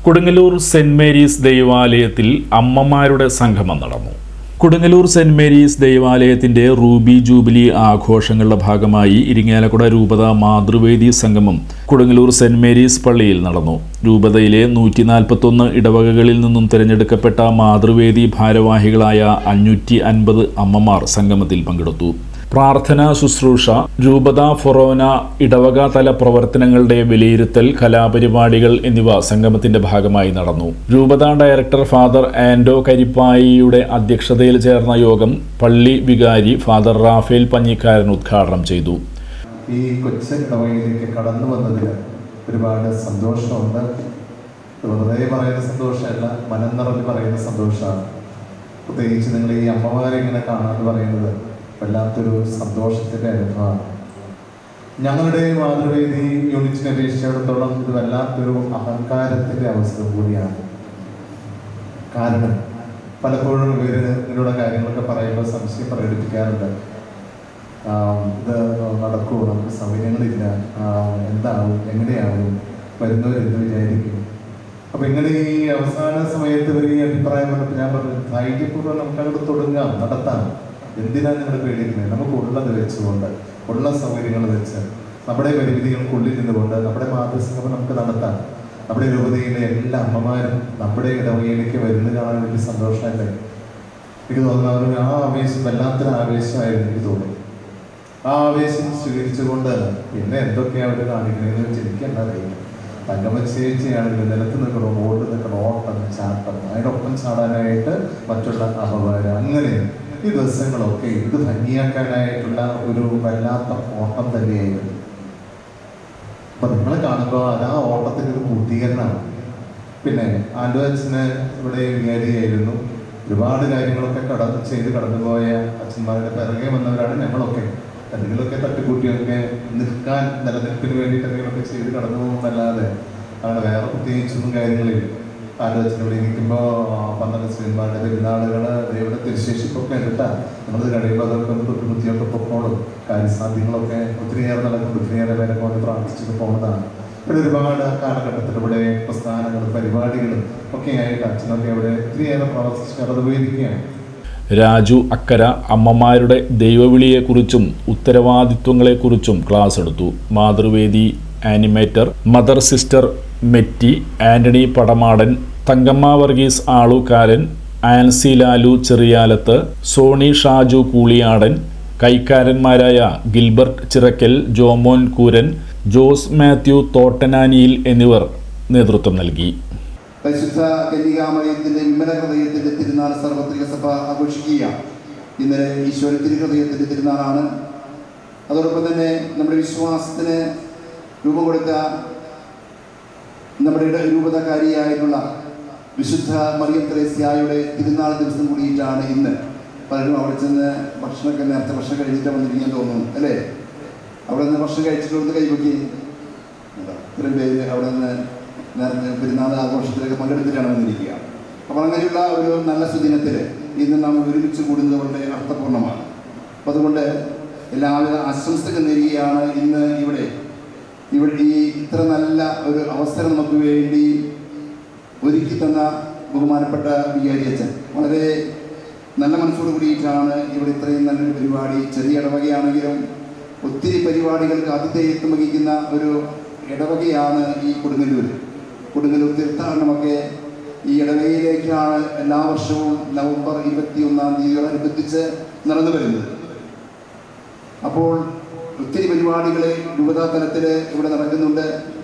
Kodungallur Saint Mary's ദൈവാലയത്തിൽ അമ്മമാരുടെ സംഗമം നടന്നു കൊടുങ്ങല്ലൂർ സെന്റ് മേരീസ് ദൈവാലയത്തിന്റെ റൂബി ജൂബിലി ആഘോഷങ്ങളുടെ ഭാഗമായി ഇരിങ്ങാലക്കുട രൂപത മാതൃവേദി സംഗമം കൊടുങ്ങല്ലൂർ സെന്റ് മേരീസ് പള്ളിയിൽ നടന്നു രൂപതയിലെ നൂറ്റി നാൽപ്പത്തൊന്ന് ഇടവകകളിൽ നിന്നും തിരഞ്ഞെടുക്കപ്പെട്ട മാതൃവേദി ഭാരവാഹികളായ അഞ്ഞൂറ്റി അൻപത് അമ്മമാർ സംഗമത്തിൽ പങ്കെടുത്തു പ്രാർത്ഥനാ ശുശ്രൂഷ രൂപത ഫൊറോന ഇടവക തല പ്രവർത്തനങ്ങളുടെ വിലയിരുത്തൽ കലാപരിപാടികൾ എന്നിവ സംഗമത്തിന്റെ ഭാഗമായി നടന്നു രൂപത ഡയറക്ടർ ഫാദർ ആൻഡോ കരിപ്പായിയുടെ അധ്യക്ഷതയിൽ ചേർന്ന യോഗം പള്ളി വികാരി ഫാദർ റാഫേൽ പഞ്ഞിക്കാരൻ ഉദ്ഘാടനം ചെയ്തു ഈ കൊച്ചു ഇടവകയിലേക്ക് കടന്നു വന്നതിൽ ഒരുപാട് സന്തോഷമുണ്ട് ഇത് വെറുതെ പറയുന്ന സന്തോഷമല്ല മനം നിറഞ്ഞ് പറയുന്ന സന്തോഷമാണ് പ്രത്യേകിച്ച് നിങ്ങൾ ഈ അമ്മമാരെ ഇങ്ങനെ കാണാന്ന് പറയുന്നത് വല്ലാത്തൊരു സന്തോഷത്തിൻ്റെ അനുഭവമാണ് ഞങ്ങളുടെ മാതൃവേദി യൂണിറ്റിനെ അപേക്ഷിച്ചിടത്തോളം ഇത് വല്ലാത്തൊരു അഹങ്കാരത്തിൻ്റെ അവസരം കൂടിയാണ് കാരണം പലപ്പോഴും ഇവര് ഇങ്ങനെയുള്ള കാര്യങ്ങളൊക്കെ പറയുമ്പോൾ സംശയം പ്രകടിപ്പിക്കാറുണ്ട് ആം, ഇത് നടക്കുമോ നമുക്ക് സൗകര്യങ്ങളില്ല ആം, എന്താവും എങ്ങനെയാവും വരുന്നവരെന്ത് വിചാരിക്കും അപ്പൊ ഇങ്ങനെ ഈ അവസാന സമയത്ത് ഇവർ ഈ അഭിപ്രായം പറഞ്ഞപ്പോൾ ഞാൻ പറഞ്ഞു ധൈര്യപൂർവ്വം നമുക്ക് അങ്ങോട്ട് തുടങ്ങാം നടത്താം എന്തിനാ നിങ്ങൾ പേടിക്കുന്നത് നമുക്ക് ഉള്ളത് വെച്ചുകൊണ്ട് ഉള്ള സൗകര്യങ്ങൾ വെച്ച് നമ്മുടെ പരിമിതികൾക്കുള്ളിൽ നിന്നുകൊണ്ട് നമ്മുടെ മാതൃസംഗമം നമുക്ക് നടത്താം നമ്മുടെ രൂപതയിലെ എല്ലാ അമ്മമാരും നമ്മുടെ ഇടവകയിലേക്ക് വരുന്നത് കാണാൻ വലിയ സന്തോഷമല്ലേ എനിക്ക് തോന്നുന്നു അവർക്ക് ആ ആവേശം വല്ലാത്തൊരു ആവേശമായിരുന്നു എനിക്ക് തോന്നി ആ ആവേശം സ്വീകരിച്ചുകൊണ്ട് പിന്നെ എന്തൊക്കെയാ അവർ കാണിക്കുന്നതെന്ന് വെച്ച് എനിക്കെന്താ അറിയില്ല തങ്കമ്മ ചേച്ചിയാണെങ്കിൽ നിലത്ത് നിൽക്കണോ ഓട്ട് നിൽക്കണോ ഓട്ടം ചാട്ടം അതിനൊപ്പം ചാടാനായിട്ട് മറ്റുള്ള അപകാരം അങ്ങനെ ഈ ദിവസങ്ങളൊക്കെ ഇത് ഭംഗിയാക്കാനായിട്ടുള്ള ഒരു വല്ലാത്ത ഓട്ടം തന്നെയായിരുന്നു അപ്പൊ നിങ്ങൾ കാണുമ്പോൾ അത് ആ ഓട്ടത്തിന്റെ ഒരു പൂർത്തീകരണമാണ് പിന്നെ ആൻഡുവച്ചന് ഇവിടെ വികാരിയായിരുന്നു ഒരുപാട് കാര്യങ്ങളൊക്കെ കടന്ന് ചെയ്ത് കടന്നുപോയ അച്ഛന്മാരുടെ പിറകെ വന്നവരാണ് ഞങ്ങളൊക്കെ എന്തെങ്കിലുമൊക്കെ തട്ടിക്കൂട്ടിയൊക്കെ നിൽക്കാൻ നിലനിൽപ്പിന് വേണ്ടിയിട്ട് എന്തെങ്കിലുമൊക്കെ ചെയ്ത് കടന്നു പോകുന്നല്ലാതെ ആണ് വേറെ പ്രത്യേകിച്ചൊന്നും കാര്യങ്ങളില്ല ആലോചന ഇവിടെ ഇരിക്കുമ്പോൾ പന്ത്രണ്ട് ശ്രീമാരുടെ പെരുന്നാളുകൾ ദൈവയുടെ തിരുശേഷിപ്പൊക്കെ എടുത്താൽ നമ്മളത് കഴിയുമ്പോൾ അതൊക്കെ ഒന്ന് തൊട്ടുമുത്തിയൊക്കെ പൊക്കോളും കാര്യസാധ്യങ്ങളൊക്കെ ഒത്തിരിയേറെ നടക്കും ഒത്തിരിയേറെ പേരെ കൊണ്ട് പ്രാർത്ഥിച്ചിട്ട് പോകുന്നതാണ് ഇവിടെ ഒരുപാട് കാലഘട്ടത്തിൽ ഇവിടെ പ്രസ്ഥാനങ്ങളും പരിപാടികളും ഒക്കെ ആയിട്ട് അച്ഛനൊക്കെ ഇവിടെ ഒത്തിരിയേറെ പ്രവർത്തിച്ച് കടന്നുപോയിരിക്കുകയാണ് രാജു അക്കര അമ്മമാരുടെ ദൈവവിളിയെക്കുറിച്ചും ഉത്തരവാദിത്വങ്ങളെക്കുറിച്ചും ക്ലാസ് എടുത്തു Mathruvedi animator mother sister Metty Antony Padamadan Thankamma Varghese Alukaran Ancy Lalu Cheriyalath Sony Shaju Kooliyadan കൈക്കാരന്മാരായ ഗിൽബർട്ട് ചിറക്കൽ ജോമോൻ കൂരൻ ജോസ് മാത്യു തോട്ടനാനിയിൽ എന്നിവർ നേതൃത്വം നൽകി പരിശുദ്ധ കന്യകാമയത്തിന്റെ വിമല ഹൃദയത്തിന്റെ തിരുനാൾ സർവത്രിക സഭ ആഘോഷിക്കുകയാണ് ഇന്നലെ ഈശോയുടെ തിരുഹൃദയത്തിന്റെ തിരുനാളാണ് അതോടൊപ്പം തന്നെ നമ്മുടെ വിശ്വാസത്തിന് രൂപം കൊടുത്ത നമ്മുടെ ഇട രൂപതകാരിയായിട്ടുള്ള വിശുദ്ധ മറിയം ത്രേസ്യായുടെ തിരുനാൾ ദിവസം കൂടിയിട്ടാണ് ഇന്ന് പലരും അവിടെ ചെന്ന് ഭക്ഷണമൊക്കെ നേരത്തെ ഭക്ഷണം കഴിച്ചിട്ട് വന്നിരിക്കാൻ തോന്നുന്നു അല്ലേ അവിടെ നിന്ന് ഭക്ഷണം കഴിച്ചിട്ട് കൊടുത്ത് കൈപൊക്കി ഇത്രയും പേര് അവിടെ നിന്ന് നേരത്തെ പെരുന്നാൾ ആഘോഷത്തിലൊക്കെ പങ്കെടുത്തിട്ടാണ് വന്നിരിക്കുക അപ്പോൾ അങ്ങനെയുള്ള ഒരു നല്ല സുദിനത്തിൽ ഇന്ന് നാം ഒരുമിച്ച് കൂടുന്നത് വളരെ അർത്ഥപൂർണ്ണമാണ് അപ്പം അതുകൊണ്ട് എല്ലാവിധ ആശംസകൾ നേരുകയാണ് ഇന്ന് ഇവിടെ ഇവിടെ ഈ ഇത്ര നല്ല ഒരു അവസരം നമുക്ക് വേണ്ടി ഒരുക്കി തന്ന ബഹുമാനപ്പെട്ട വികാരി അച്ഛൻ വളരെ നല്ല മനസ്സോട് കൂടിയിട്ടാണ് ഇവിടെ ഇത്രയും നല്ലൊരു പരിപാടി ചെറിയ ഇടവകയാണെങ്കിലും ഒത്തിരി പരിപാടികൾക്ക് ആതിഥേയത്വം വഹിക്കുന്ന ഒരു ഇടവകയാണ് ഈ കൊടുങ്ങല്ലൂർ കൊടുങ്ങല്ലൂർ തീർത്ഥാടനമൊക്കെ ഈ ഇടവകയിലേക്കാണ് എല്ലാ വർഷവും നവംബർ ഇരുപത്തി ഒന്നാം തീയതിയോടനുബന്ധിച്ച് നടന്നു വരുന്നത് അപ്പോൾ ഒത്തിരി പരിപാടികൾ രൂപതാ തലത്തിൽ ഇവിടെ നടക്കുന്നുണ്ട്